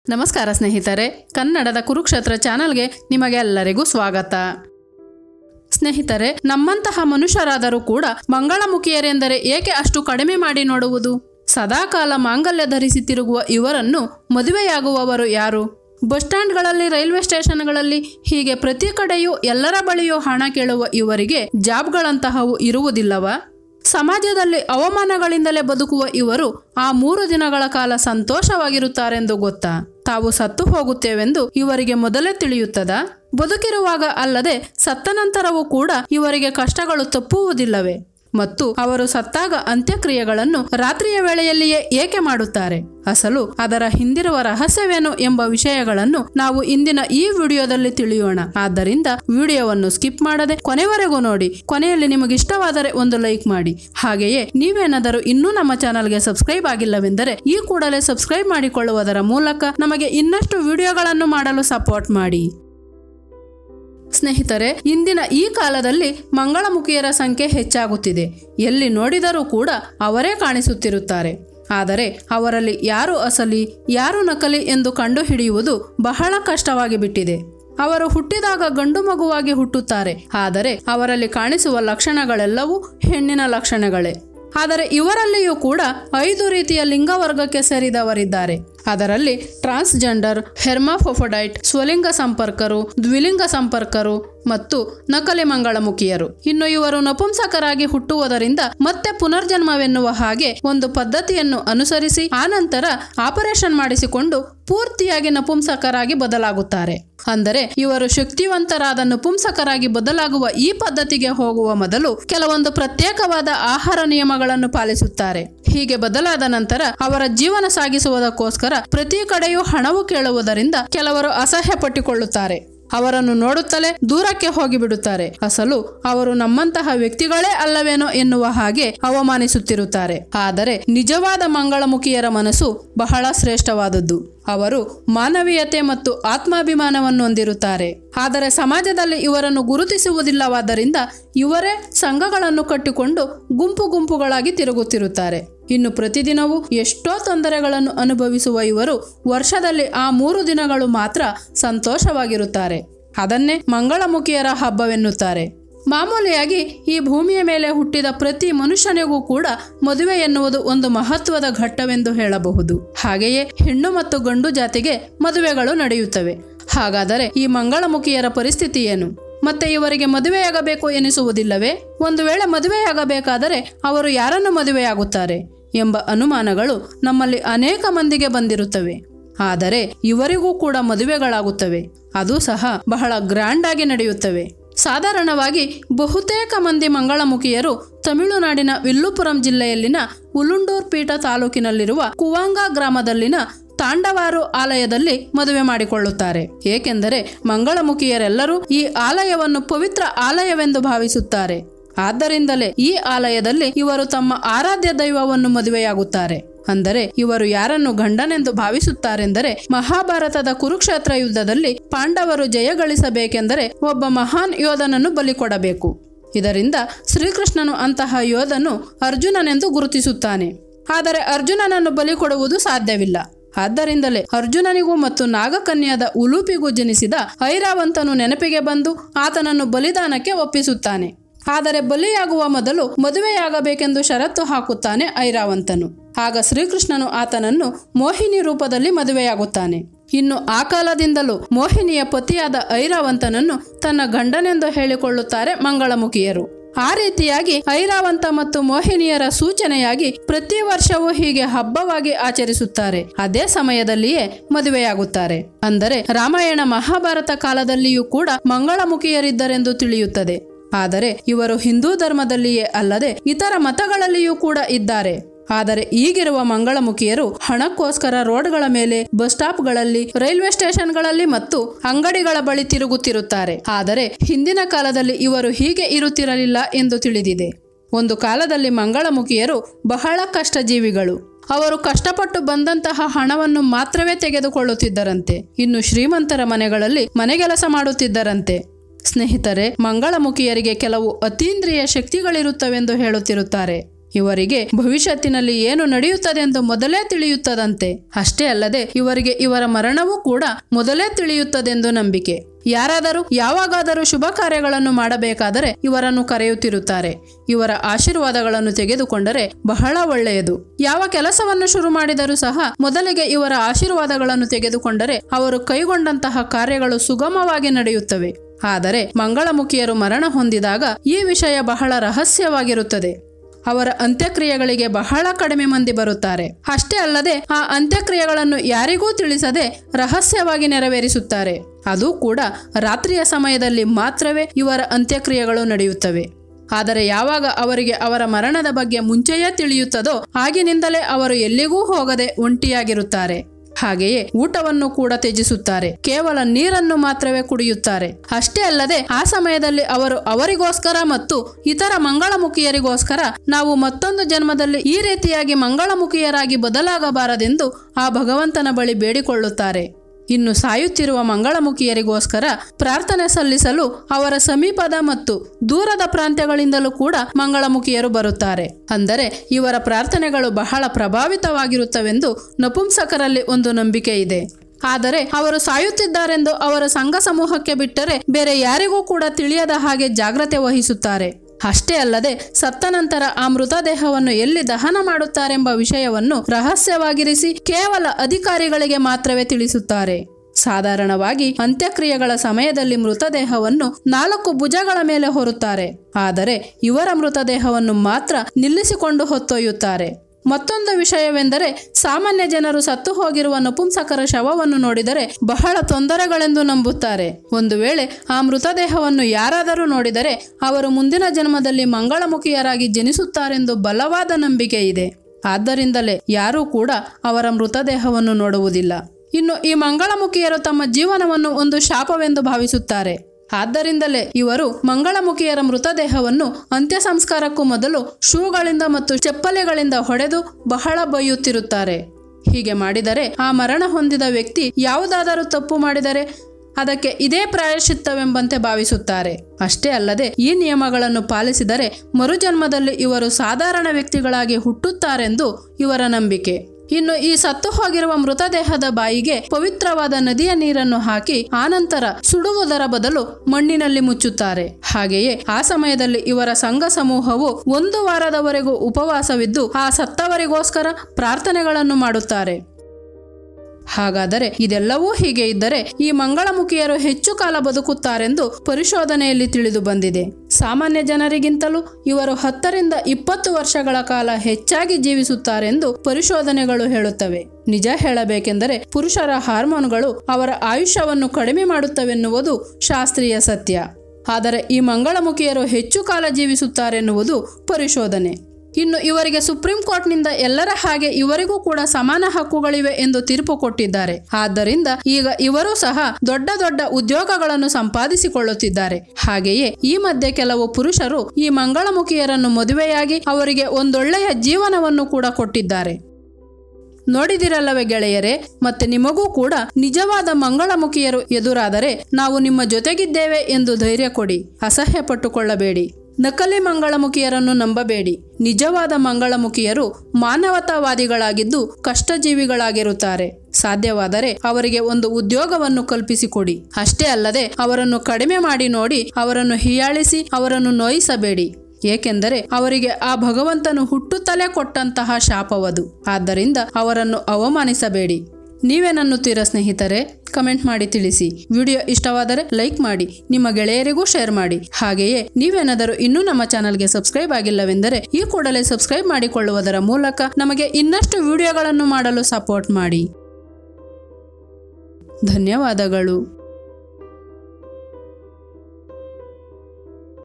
ನಮಸ್ಕಾರ ಸ್ನೇಹಿತರೆ ಕನ್ನಡದ ಕುರುಕ್ಷೇತ್ರ ಚಾನಲ್ಗೆ ನಿಮಗೆಲ್ಲರಿಗೂ ಸ್ವಾಗತ ಸ್ನೇಹಿತರೆ ನಮ್ಮಂತಹ ಮನುಷ್ಯರಾದರೂ ಕೂಡ ಮಂಗಳಮುಖಿಯರೆಂದರೆ ಏಕೆ ಅಷ್ಟು ಕಡಿಮೆ ಮಾಡಿ ನೋಡುವುದು ಸದಾಕಾಲ ಮಾಂಗಲ್ಯ ಧರಿಸಿ ತಿರುಗುವ ಇವರನ್ನು ಮದುವೆಯಾಗುವವರು ಯಾರು ಬಸ್ ಸ್ಟ್ಯಾಂಡ್ಗಳಲ್ಲಿ ರೈಲ್ವೆ ಸ್ಟೇಷನ್ಗಳಲ್ಲಿ ಹೀಗೆ ಪ್ರತಿ ಕಡೆಯೂ ಎಲ್ಲರ ಬಳಿಯೂ ಹಣ ಕೇಳುವ ಇವರಿಗೆ ಜಾಬ್ಗಳಂತಹವು ಇರುವುದಿಲ್ಲವಾ ಸಮಾಜದಲ್ಲಿ ಅವಮಾನಗಳಿಂದಲೇ ಬದುಕುವ ಇವರು ಆ ಮೂರು ದಿನಗಳ ಕಾಲ ಸಂತೋಷವಾಗಿರುತ್ತಾರೆಂದು ಗೊತ್ತಾ ತಾವು ಸತ್ತು ಹೋಗುತ್ತೇವೆಂದು ಇವರಿಗೆ ಮೊದಲೇ ತಿಳಿಯುತ್ತದಾ ಬದುಕಿರುವಾಗ ಅಲ್ಲದೆ ಸತ್ತ ನಂತರವೂ ಕೂಡ ಇವರಿಗೆ ಕಷ್ಟಗಳು ತಪ್ಪುವುದಿಲ್ಲವೇ ಮತ್ತು ಅವರು ಸತ್ತಾಗ ಅಂತ್ಯಕ್ರಿಯೆಗಳನ್ನು ರಾತ್ರಿಯ ವೇಳೆಯಲ್ಲಿಯೇ ಏಕೆ ಮಾಡುತ್ತಾರೆ ಅಸಲು ಅದರ ಹಿಂದಿರುವ ರಹಸ್ಯವೇನು ಎಂಬ ವಿಷಯಗಳನ್ನು ನಾವು ಇಂದಿನ ಈ ವಿಡಿಯೋದಲ್ಲಿ ತಿಳಿಯೋಣ ಆದ್ದರಿಂದ ವಿಡಿಯೋವನ್ನು ಸ್ಕಿಪ್ ಮಾಡದೆ ಕೊನೆವರೆಗೂ ನೋಡಿ ಕೊನೆಯಲ್ಲಿ ನಿಮಗೆ ಇಷ್ಟವಾದರೆ ಒಂದು ಲೈಕ್ ಮಾಡಿ ಹಾಗೆಯೇ ನೀವೇನಾದರೂ ಇನ್ನೂ ನಮ್ಮ ಚಾನಲ್ಗೆ ಸಬ್ಸ್ಕ್ರೈಬ್ ಆಗಿಲ್ಲವೆಂದರೆ ಈ ಕೂಡಲೇ ಸಬ್ಸ್ಕ್ರೈಬ್ ಮಾಡಿಕೊಳ್ಳುವುದರ ಮೂಲಕ ನಮಗೆ ಇನ್ನಷ್ಟು ವಿಡಿಯೋಗಳನ್ನು ಮಾಡಲು ಸಪೋರ್ಟ್ ಮಾಡಿ ಸ್ನೇಹಿತರೆ ಇಂದಿನ ಈ ಕಾಲದಲ್ಲಿ ಮಂಗಳಮುಖಿಯರ ಸಂಖ್ಯೆ ಹೆಚ್ಚಾಗುತ್ತಿದೆ ಎಲ್ಲಿ ನೋಡಿದರೂ ಕೂಡ ಅವರೇ ಕಾಣಿಸುತ್ತಿರುತ್ತಾರೆ ಆದರೆ ಅವರಲ್ಲಿ ಯಾರು ಅಸಲಿ ಯಾರು ನಕಲಿ ಎಂದು ಕಂಡುಹಿಡಿಯುವುದು ಬಹಳ ಕಷ್ಟವಾಗಿ ಬಿಟ್ಟಿದೆ ಅವರು ಹುಟ್ಟಿದಾಗ ಗಂಡು ಮಗುವಾಗಿ ಹುಟ್ಟುತ್ತಾರೆ ಆದರೆ ಅವರಲ್ಲಿ ಕಾಣಿಸುವ ಲಕ್ಷಣಗಳೆಲ್ಲವೂ ಹೆಣ್ಣಿನ ಲಕ್ಷಣಗಳೇ ಆದರೆ ಇವರಲ್ಲಿಯೂ ಕೂಡ ಐದು ರೀತಿಯ ಲಿಂಗವರ್ಗಕ್ಕೆ ಸೇರಿದವರಿದ್ದಾರೆ ಅದರಲ್ಲಿ ಟ್ರಾನ್ಸ್ಜೆಂಡರ್ ಹೆರ್ಮಾಫೋಫೊಡೈಟ್ ಸ್ವಲಿಂಗ ಸಂಪರ್ಕರು ದ್ವಿಲಿಂಗ ಸಂಪರ್ಕರು ಮತ್ತು ನಕಲಿ ಮಂಗಳಮುಖಿಯರು ಇನ್ನು ಇವರು ನಪುಂಸಕರಾಗಿ ಹುಟ್ಟುವುದರಿಂದ ಮತ್ತೆ ಪುನರ್ಜನ್ಮವೆನ್ನುವ ಹಾಗೆ ಒಂದು ಪದ್ಧತಿಯನ್ನು ಅನುಸರಿಸಿ ಆನಂತರ ಆಪರೇಷನ್ ಮಾಡಿಸಿಕೊಂಡು ಪೂರ್ತಿಯಾಗಿ ನಪುಂಸಕರಾಗಿ ಬದಲಾಗುತ್ತಾರೆ ಅಂದರೆ ಇವರು ಶಕ್ತಿವಂತರಾದ ನಪುಂಸಕರಾಗಿ ಬದಲಾಗುವ ಈ ಪದ್ಧತಿಗೆ ಹೋಗುವ ಮೊದಲು ಕೆಲವೊಂದು ಪ್ರತ್ಯೇಕವಾದ ಆಹಾರ ನಿಯಮಗಳನ್ನು ಪಾಲಿಸುತ್ತಾರೆ ಹೀಗೆ ಬದಲಾದ ನಂತರ ಅವರ ಜೀವನ ಸಾಗಿಸುವುದಕ್ಕೋಸ್ಕರ ಪ್ರತಿ ಕಡೆಯೂ ಹಣವು ಕೇಳುವುದರಿಂದ ಕೆಲವರು ಅಸಹ್ಯ ಪಟ್ಟುಕೊಳ್ಳುತ್ತಾರೆ ಅವರನ್ನು ನೋಡುತ್ತಲೇ ದೂರಕ್ಕೆ ಹೋಗಿಬಿಡುತ್ತಾರೆ ಅಸಲು ಅವರು ನಮ್ಮಂತಹ ವ್ಯಕ್ತಿಗಳೇ ಅಲ್ಲವೇನೋ ಎನ್ನುವ ಹಾಗೆ ಅವಮಾನಿಸುತ್ತಿರುತ್ತಾರೆ ಆದರೆ ನಿಜವಾದ ಮಂಗಳಮುಖಿಯರ ಮನಸ್ಸು ಬಹಳ ಶ್ರೇಷ್ಠವಾದದ್ದು ಅವರು ಮಾನವೀಯತೆ ಮತ್ತು ಆತ್ಮಾಭಿಮಾನವನ್ನು ಹೊಂದಿರುತ್ತಾರೆ ಆದರೆ ಸಮಾಜದಲ್ಲಿ ಇವರನ್ನು ಗುರುತಿಸುವುದಿಲ್ಲವಾದ್ದರಿಂದ ಇವರೇ ಸಂಘಗಳನ್ನು ಕಟ್ಟಿಕೊಂಡು ಗುಂಪು ಗುಂಪುಗಳಾಗಿ ತಿರುಗುತ್ತಿರುತ್ತಾರೆ ಇನ್ನು ಪ್ರತಿದಿನವೂ ಎಷ್ಟೋ ತೊಂದರೆಗಳನ್ನು ಅನುಭವಿಸುವ ಇವರು ವರ್ಷದಲ್ಲಿ ಆ ಮೂರು ದಿನಗಳು ಮಾತ್ರ ಸಂತೋಷವಾಗಿರುತ್ತಾರೆ ಅದನ್ನೇ ಮಂಗಳಮುಖಿಯರ ಹಬ್ಬವೆನ್ನುತ್ತಾರೆ ಮಾಮೂಲಿಯಾಗಿ ಈ ಭೂಮಿಯ ಮೇಲೆ ಹುಟ್ಟಿದ ಪ್ರತಿ ಮನುಷ್ಯನಿಗೂ ಕೂಡ ಮದುವೆ ಎನ್ನುವುದು ಒಂದು ಮಹತ್ವದ ಘಟ್ಟವೆಂದು ಹೇಳಬಹುದು ಹಾಗೆಯೇ ಹೆಣ್ಣು ಮತ್ತು ಗಂಡು ಜಾತಿಗೆ ಮದುವೆಗಳು ನಡೆಯುತ್ತವೆ ಹಾಗಾದರೆ ಈ ಮಂಗಳಮುಖಿಯರ ಪರಿಸ್ಥಿತಿ ಏನು ಮತ್ತೆ ಇವರಿಗೆ ಮದುವೆಯಾಗಬೇಕು ಎನಿಸುವುದಿಲ್ಲವೇ ಒಂದು ವೇಳೆ ಮದುವೆಯಾಗಬೇಕಾದರೆ ಅವರು ಯಾರನ್ನು ಮದುವೆಯಾಗುತ್ತಾರೆ ಎಂಬ ಅನುಮಾನಗಳು ನಮ್ಮಲ್ಲಿ ಅನೇಕ ಮಂದಿಗೆ ಬಂದಿರುತ್ತವೆ ಆದರೆ ಇವರಿಗೂ ಕೂಡ ಮದುವೆಗಳಾಗುತ್ತವೆ ಅದು ಸಹ ಬಹಳ ಗ್ರ್ಯಾಂಡ್ ಆಗಿ ನಡೆಯುತ್ತವೆ ಸಾಧಾರಣವಾಗಿ ಬಹುತೇಕ ಮಂದಿ ಮಂಗಳಮುಖಿಯರು ತಮಿಳುನಾಡಿನ ವಿಲ್ಲುಪುರಂ ಜಿಲ್ಲೆಯಲ್ಲಿನ ಉಲುಂಡೂರ್ ಪೀಠ ತಾಲೂಕಿನಲ್ಲಿರುವ ಕುವಾಂಗ ಗ್ರಾಮದಲ್ಲಿನ ತಾಂಡವಾರು ಆಲಯದಲ್ಲಿ ಮದುವೆ ಮಾಡಿಕೊಳ್ಳುತ್ತಾರೆ ಏಕೆಂದರೆ ಮಂಗಳಮುಖಿಯರೆಲ್ಲರೂ ಈ ಆಲಯವನ್ನು ಪವಿತ್ರ ಆಲಯವೆಂದು ಭಾವಿಸುತ್ತಾರೆ ಆದ್ದರಿಂದಲೇ ಈ ಆಲಯದಲ್ಲಿ ಇವರು ತಮ್ಮ ಆರಾಧ್ಯ ದೈವವನ್ನು ಮದುವೆಯಾಗುತ್ತಾರೆ ಅಂದರೆ ಇವರು ಯಾರನ್ನು ಗಂಡನೆಂದು ಭಾವಿಸುತ್ತಾರೆಂದರೆ ಮಹಾಭಾರತದ ಕುರುಕ್ಷೇತ್ರ ಯುದ್ಧದಲ್ಲಿ ಪಾಂಡವರು ಜಯಗಳಿಸಬೇಕೆಂದರೆ ಒಬ್ಬ ಮಹಾನ್ ಯೋಧನನ್ನು ಬಲಿ ಕೊಡಬೇಕು ಇದರಿಂದ ಶ್ರೀಕೃಷ್ಣನು ಅಂತಹ ಯೋಧನು ಅರ್ಜುನನೆಂದು ಗುರುತಿಸುತ್ತಾನೆ ಆದರೆ ಅರ್ಜುನನನ್ನು ಬಲಿ ಕೊಡುವುದು ಸಾಧ್ಯವಿಲ್ಲ ಆದ್ದರಿಂದಲೇ ಅರ್ಜುನನಿಗೂ ಮತ್ತು ನಾಗಕನ್ಯಾದ ಉಲೂಪಿಗೂ ಜನಿಸಿದ ಐರಾವಂತನು ನೆನಪಿಗೆ ಬಂದು ಆತನನ್ನು ಬಲಿದಾನಕ್ಕೆ ಒಪ್ಪಿಸುತ್ತಾನೆ ಆದರೆ ಬಲಿಯಾಗುವ ಮೊದಲು ಮದುವೆಯಾಗಬೇಕೆಂದು ಷರತ್ತು ಹಾಕುತ್ತಾನೆ ಐರಾವಂತನು ಆಗ ಶ್ರೀಕೃಷ್ಣನು ಆತನನ್ನು ಮೋಹಿನಿ ರೂಪದಲ್ಲಿ ಮದುವೆಯಾಗುತ್ತಾನೆ ಇನ್ನು ಆ ಕಾಲದಿಂದಲೂ ಮೋಹಿನಿಯ ಪತಿಯಾದ ಐರಾವಂತನನ್ನು ತನ್ನ ಗಂಡನೆಂದು ಹೇಳಿಕೊಳ್ಳುತ್ತಾರೆ ಮಂಗಳಮುಖಿಯರು ಆ ರೀತಿಯಾಗಿ ಐರಾವಂತ ಮತ್ತು ಮೋಹಿನಿಯರ ಸೂಚನೆಯಾಗಿ ಪ್ರತಿ ವರ್ಷವೂ ಹೀಗೆ ಹಬ್ಬವಾಗಿ ಆಚರಿಸುತ್ತಾರೆ ಅದೇ ಸಮಯದಲ್ಲಿಯೇ ಮದುವೆಯಾಗುತ್ತಾರೆ ಅಂದರೆ ರಾಮಾಯಣ ಮಹಾಭಾರತ ಕಾಲದಲ್ಲಿಯೂ ಕೂಡ ಮಂಗಳಮುಖಿಯರಿದ್ದರೆಂದು ತಿಳಿಯುತ್ತದೆ ಆದರೆ ಇವರು ಹಿಂದೂ ಧರ್ಮದಲ್ಲಿಯೇ ಅಲ್ಲದೆ ಇತರ ಮತಗಳಲ್ಲಿಯೂ ಕೂಡ ಇದ್ದಾರೆ ಆದರೆ ಈಗಿರುವ ಮಂಗಳಮುಖಿಯರು ಹಣಕ್ಕೋಸ್ಕರ ರೋಡ್ಗಳ ಮೇಲೆ ಬಸ್ ಸ್ಟಾಪ್ಗಳಲ್ಲಿ ರೈಲ್ವೆ ಸ್ಟೇಷನ್ಗಳಲ್ಲಿ ಮತ್ತು ಅಂಗಡಿಗಳ ಬಳಿ ತಿರುಗುತ್ತಿರುತ್ತಾರೆ ಆದರೆ ಹಿಂದಿನ ಕಾಲದಲ್ಲಿ ಇವರು ಹೀಗೆ ಇರುತ್ತಿರಲಿಲ್ಲ ಎಂದು ತಿಳಿದಿದೆ ಒಂದು ಕಾಲದಲ್ಲಿ ಮಂಗಳಮುಖಿಯರು ಬಹಳ ಕಷ್ಟಜೀವಿಗಳು ಅವರು ಕಷ್ಟಪಟ್ಟು ಬಂದಂತಹ ಹಣವನ್ನು ಮಾತ್ರವೇ ತೆಗೆದುಕೊಳ್ಳುತ್ತಿದ್ದರಂತೆ ಇನ್ನು ಶ್ರೀಮಂತರ ಮನೆಗಳಲ್ಲಿ ಮನೆಗೆಲಸ ಮಾಡುತ್ತಿದ್ದರಂತೆ ಸ್ನೇಹಿತರೆ ಮಂಗಳಮುಖಿಯರಿಗೆ ಕೆಲವು ಅತೀಂದ್ರಿಯ ಶಕ್ತಿಗಳಿರುತ್ತವೆಂದು ಹೇಳುತ್ತಿರುತ್ತಾರೆ ಇವರಿಗೆ ಭವಿಷ್ಯತ್ತಿನಲ್ಲಿ ಏನು ನಡೆಯುತ್ತದೆಂದು ಮೊದಲೇ ತಿಳಿಯುತ್ತದಂತೆ ಅಷ್ಟೇ ಅಲ್ಲದೆ ಇವರಿಗೆ ಇವರ ಮರಣವೂ ಕೂಡ ಮೊದಲೇ ತಿಳಿಯುತ್ತದೆಂದು ನಂಬಿಕೆ ಯಾರಾದರೂ ಯಾವಾಗಾದರೂ ಶುಭ ಕಾರ್ಯಗಳನ್ನು ಮಾಡಬೇಕಾದರೆ ಇವರನ್ನು ಕರೆಯುತ್ತಿರುತ್ತಾರೆ ಇವರ ಆಶೀರ್ವಾದಗಳನ್ನು ತೆಗೆದುಕೊಂಡರೆ ಬಹಳ ಒಳ್ಳೆಯದು ಯಾವ ಕೆಲಸವನ್ನು ಶುರು ಮಾಡಿದರೂ ಸಹ ಮೊದಲಿಗೆ ಇವರ ಆಶೀರ್ವಾದಗಳನ್ನು ತೆಗೆದುಕೊಂಡರೆ ಅವರು ಕೈಗೊಂಡಂತಹ ಕಾರ್ಯಗಳು ಸುಗಮವಾಗಿ ನಡೆಯುತ್ತವೆ ಆದರೆ ಮಂಗಳಮುಖಿಯರು ಮರಣ ಹೊಂದಿದಾಗ ಈ ವಿಷಯ ಬಹಳ ರಹಸ್ಯವಾಗಿರುತ್ತದೆ ಅವರ ಅಂತ್ಯಕ್ರಿಯೆಗಳಿಗೆ ಬಹಳ ಕಡಿಮೆ ಮಂದಿ ಬರುತ್ತಾರೆ ಅಷ್ಟೇ ಅಲ್ಲದೆ ಆ ಅಂತ್ಯಕ್ರಿಯೆಗಳನ್ನು ಯಾರಿಗೂ ತಿಳಿಸದೆ ರಹಸ್ಯವಾಗಿ ನೆರವೇರಿಸುತ್ತಾರೆ ಅದು ಕೂಡ ರಾತ್ರಿಯ ಸಮಯದಲ್ಲಿ ಮಾತ್ರವೇ ಇವರ ಅಂತ್ಯಕ್ರಿಯೆಗಳು ನಡೆಯುತ್ತವೆ ಆದರೆ ಯಾವಾಗ ಅವರಿಗೆ ಅವರ ಮರಣದ ಬಗ್ಗೆ ಮುಂಚೆಯೇ ತಿಳಿಯುತ್ತದೋ ಆಗಿನಿಂದಲೇ ಅವರು ಎಲ್ಲಿಗೂ ಹೋಗದೆ ಒಂಟಿಯಾಗಿರುತ್ತಾರೆ ಹಾಗೆಯೇ ಊಟವನ್ನು ಕೂಡ ತ್ಯಜಿಸುತ್ತಾರೆ ಕೇವಲ ನೀರನ್ನು ಮಾತ್ರವೇ ಕುಡಿಯುತ್ತಾರೆ ಅಷ್ಟೇ ಅಲ್ಲದೆ ಆ ಸಮಯದಲ್ಲಿ ಅವರು ಅವರಿಗೋಸ್ಕರ ಮತ್ತು ಇತರ ಮಂಗಳಮುಖಿಯರಿಗೋಸ್ಕರ ನಾವು ಮತ್ತೊಂದು ಜನ್ಮದಲ್ಲಿ ಈ ರೀತಿಯಾಗಿ ಮಂಗಳಮುಖಿಯರಾಗಿ ಬದಲಾಗಬಾರದೆಂದು ಆ ಭಗವಂತನ ಬಳಿ ಬೇಡಿಕೊಳ್ಳುತ್ತಾರೆ ಇನ್ನು ಸಾಯುತ್ತಿರುವ ಮಂಗಳಮುಖಿಯರಿಗೋಸ್ಕರ ಪ್ರಾರ್ಥನೆ ಸಲ್ಲಿಸಲು ಅವರ ಸಮೀಪದ ಮತ್ತು ದೂರದ ಪ್ರಾಂತ್ಯಗಳಿಂದಲೂ ಕೂಡ ಮಂಗಳಮುಖಿಯರು ಬರುತ್ತಾರೆ ಅಂದರೆ ಇವರ ಪ್ರಾರ್ಥನೆಗಳು ಬಹಳ ಪ್ರಭಾವಿತವಾಗಿರುತ್ತವೆಂದು ನಪುಂಸಕರಲ್ಲಿ ಒಂದು ನಂಬಿಕೆ ಇದೆ ಆದರೆ ಅವರು ಸಾಯುತ್ತಿದ್ದಾರೆಂದು ಅವರ ಸಂಘ ಸಮೂಹಕ್ಕೆ ಬಿಟ್ಟರೆ ಬೇರೆ ಯಾರಿಗೂ ಕೂಡ ತಿಳಿಯದ ಹಾಗೆ ಜಾಗ್ರತೆ ವಹಿಸುತ್ತಾರೆ ಅಷ್ಟೇ ಅಲ್ಲದೆ ಸತ್ತ ನಂತರ ಆ ಮೃತದೇಹವನ್ನು ಎಲ್ಲಿ ದಹನ ಮಾಡುತ್ತಾರೆಂಬ ವಿಷಯವನ್ನು ರಹಸ್ಯವಾಗಿರಿಸಿ ಕೇವಲ ಅಧಿಕಾರಿಗಳಿಗೆ ಮಾತ್ರವೇ ತಿಳಿಸುತ್ತಾರೆ ಸಾಧಾರಣವಾಗಿ ಅಂತ್ಯಕ್ರಿಯೆಗಳ ಸಮಯದಲ್ಲಿ ಮೃತದೇಹವನ್ನು ನಾಲ್ಕು ಭುಜಗಳ ಮೇಲೆ ಹೊರುತ್ತಾರೆ ಆದರೆ ಇವರ ಮೃತದೇಹವನ್ನು ಮಾತ್ರ ನಿಲ್ಲಿಸಿಕೊಂಡು ಹೊತ್ತೊಯ್ಯುತ್ತಾರೆ ಮತ್ತೊಂದು ವಿಷಯವೆಂದರೆ ಸಾಮಾನ್ಯ ಜನರು ಸತ್ತು ಹೋಗಿರುವ ನಪುಂಸಕರ ಶವವನ್ನು ನೋಡಿದರೆ ಬಹಳ ತೊಂದರೆಗಳೆಂದು ನಂಬುತ್ತಾರೆ ಒಂದು ವೇಳೆ ಆ ಮೃತದೇಹವನ್ನು ಯಾರಾದರೂ ನೋಡಿದರೆ ಅವರು ಮುಂದಿನ ಜನ್ಮದಲ್ಲಿ ಮಂಗಳಮುಖಿಯರಾಗಿ ಜನಿಸುತ್ತಾರೆಂದು ಬಲವಾದ ನಂಬಿಕೆ ಇದೆ ಆದ್ದರಿಂದಲೇ ಯಾರೂ ಕೂಡ ಅವರ ಮೃತದೇಹವನ್ನು ನೋಡುವುದಿಲ್ಲ ಇನ್ನು ಈ ಮಂಗಳಮುಖಿಯರು ತಮ್ಮ ಜೀವನವನ್ನು ಒಂದು ಶಾಪವೆಂದು ಭಾವಿಸುತ್ತಾರೆ ಆದ್ದರಿಂದಲೇ ಇವರು ಮಂಗಳಮುಖಿಯರ ಮೃತದೇಹವನ್ನು ಅಂತ್ಯ ಸಂಸ್ಕಾರಕ್ಕೂ ಮೊದಲು ಶೂಗಳಿಂದ ಮತ್ತು ಚಪ್ಪಲಿಗಳಿಂದ ಹೊಡೆದು ಬಹಳ ಬೈಯುತ್ತಿರುತ್ತಾರೆ ಹೀಗೆ ಮಾಡಿದರೆ ಆ ಮರಣ ಹೊಂದಿದ ವ್ಯಕ್ತಿ ಯಾವುದಾದರೂ ತಪ್ಪು ಮಾಡಿದರೆ ಅದಕ್ಕೆ ಇದೇ ಪ್ರಾಯಶ್ಚಿತ್ತವೆಂಬಂತೆ ಭಾವಿಸುತ್ತಾರೆ ಅಷ್ಟೇ ಅಲ್ಲದೆ ಈ ನಿಯಮಗಳನ್ನು ಪಾಲಿಸಿದರೆ ಮರುಜನ್ಮದಲ್ಲಿ ಇವರು ಸಾಧಾರಣ ವ್ಯಕ್ತಿಗಳಾಗಿ ಹುಟ್ಟುತ್ತಾರೆಂದು ಇವರ ನಂಬಿಕೆ ಇನ್ನು ಈ ಸತ್ತು ಹೋಗಿರುವ ಮೃತದೇಹದ ಬಾಯಿಗೆ ಪವಿತ್ರವಾದ ನದಿಯ ನೀರನ್ನು ಹಾಕಿ ಆನಂತರ ಸುಡುವುದರ ಬದಲು ಮಣ್ಣಿನಲ್ಲಿ ಮುಚ್ಚುತ್ತಾರೆ ಹಾಗೆಯೇ ಆ ಸಮಯದಲ್ಲಿ ಇವರ ಸಂಘ ಸಮೂಹವು ಒಂದು ವಾರದವರೆಗೂ ಉಪವಾಸವಿದ್ದು ಆ ಸತ್ತವರಿಗೋಸ್ಕರ ಪ್ರಾರ್ಥನೆಗಳನ್ನು ಮಾಡುತ್ತಾರೆ ಹಾಗಾದರೆ ಇದೆಲ್ಲವೂ ಹೀಗೆ ಇದ್ದರೆ ಈ ಮಂಗಳಮುಖಿಯರು ಹೆಚ್ಚು ಕಾಲ ಬದುಕುತ್ತಾರೆಂದು ಪರಿಶೋಧನೆಯಲ್ಲಿ ತಿಳಿದು ಬಂದಿದೆ ಸಾಮಾನ್ಯ ಜನರಿಗಿಂತಲೂ ಇವರು ಹತ್ತರಿಂದ ಇಪ್ಪತ್ತು ವರ್ಷಗಳ ಕಾಲ ಹೆಚ್ಚಾಗಿ ಜೀವಿಸುತ್ತಾರೆಂದು ಪರಿಶೋಧನೆಗಳು ಹೇಳುತ್ತವೆ ನಿಜ ಹೇಳಬೇಕೆಂದರೆ ಪುರುಷರ ಹಾರ್ಮೋನ್ಗಳು ಅವರ ಆಯುಷ್ಯವನ್ನು ಕಡಿಮೆ ಮಾಡುತ್ತವೆನ್ನುವುದು ಶಾಸ್ತ್ರೀಯ ಸತ್ಯ ಆದರೆ ಈ ಮಂಗಳಮುಖಿಯರು ಹೆಚ್ಚು ಕಾಲ ಜೀವಿಸುತ್ತಾರೆನ್ನುವುದು ಪರಿಶೋಧನೆ ಇನ್ನು ಇವರಿಗೆ ಸುಪ್ರೀಂ ಕೋರ್ಟ್ನಿಂದ ಎಲ್ಲರ ಹಾಗೆ ಇವರಿಗೂ ಕೂಡ ಸಮಾನ ಹಕ್ಕುಗಳಿವೆ ಎಂದು ತೀರ್ಪು ಕೊಟ್ಟಿದ್ದಾರೆ ಆದ್ದರಿಂದ ಈಗ ಇವರೂ ಸಹ ದೊಡ್ಡ ದೊಡ್ಡ ಉದ್ಯೋಗಗಳನ್ನು ಸಂಪಾದಿಸಿಕೊಳ್ಳುತ್ತಿದ್ದಾರೆ ಹಾಗೆಯೇ ಈ ಮಧ್ಯೆ ಕೆಲವು ಪುರುಷರು ಈ ಮಂಗಳಮುಖಿಯರನ್ನು ಮದುವೆಯಾಗಿ ಅವರಿಗೆ ಒಂದೊಳ್ಳೆಯ ಜೀವನವನ್ನು ಕೂಡ ಕೊಟ್ಟಿದ್ದಾರೆ ನೋಡಿದಿರಲ್ಲವೇ ಗೆಳೆಯರೇ ಮತ್ತೆ ನಿಮಗೂ ಕೂಡ ನಿಜವಾದ ಮಂಗಳಮುಖಿಯರು ಎದುರಾದರೆ ನಾವು ನಿಮ್ಮ ಜೊತೆಗಿದ್ದೇವೆ ಎಂದು ಧೈರ್ಯ ಕೊಡಿ ಅಸಹ್ಯ ಪಟ್ಟುಕೊಳ್ಳಬೇಡಿ ನಕಲಿ ಮಂಗಳಮುಖಿಯರನ್ನು ನಂಬಬೇಡಿ ನಿಜವಾದ ಮಂಗಳಮುಖಿಯರು ಮಾನವತಾವಾದಿಗಳಾಗಿದ್ದು ಕಷ್ಟಜೀವಿಗಳಾಗಿರುತ್ತಾರೆ ಸಾಧ್ಯವಾದರೆ ಅವರಿಗೆ ಒಂದು ಉದ್ಯೋಗವನ್ನು ಕಲ್ಪಿಸಿಕೊಡಿ ಅಷ್ಟೇ ಅಲ್ಲದೆ ಅವರನ್ನು ಕಡಿಮೆ ಮಾಡಿ ನೋಡಿ ಅವರನ್ನು ಹೀಯಾಳಿಸಿ ಅವರನ್ನು ನೋಯಿಸಬೇಡಿ ಏಕೆಂದರೆ ಅವರಿಗೆ ಆ ಭಗವಂತನು ಹುಟ್ಟುತ್ತಲೇ ಕೊಟ್ಟಂತಹ ಶಾಪವದು ಆದ್ದರಿಂದ ಅವರನ್ನು ಅವಮಾನಿಸಬೇಡಿ ನೀವೇನನ್ನುತ್ತೀರ ಸ್ನೇಹಿತರೆ ಕಮೆಂಟ್ ಮಾಡಿ ತಿಳಿಸಿ ವಿಡಿಯೋ ಇಷ್ಟವಾದರೆ ಲೈಕ್ ಮಾಡಿ ನಿಮ್ಮ ಗೆಳೆಯರಿಗೂ ಶೇರ್ ಮಾಡಿ ಹಾಗೆಯೇ ನೀವೇನಾದರೂ ಇನ್ನೂ ನಮ್ಮ ಚಾನಲ್ಗೆ ಸಬ್ಸ್ಕ್ರೈಬ್ ಆಗಿಲ್ಲವೆಂದರೆ ಈ ಕೂಡಲೇ ಸಬ್ಸ್ಕ್ರೈಬ್ ಮಾಡಿಕೊಳ್ಳುವುದರ ಮೂಲಕ ನಮಗೆ ಇನ್ನಷ್ಟು ವಿಡಿಯೋಗಳನ್ನು ಮಾಡಲು ಸಪೋರ್ಟ್ ಮಾಡಿ ಧನ್ಯವಾದಗಳು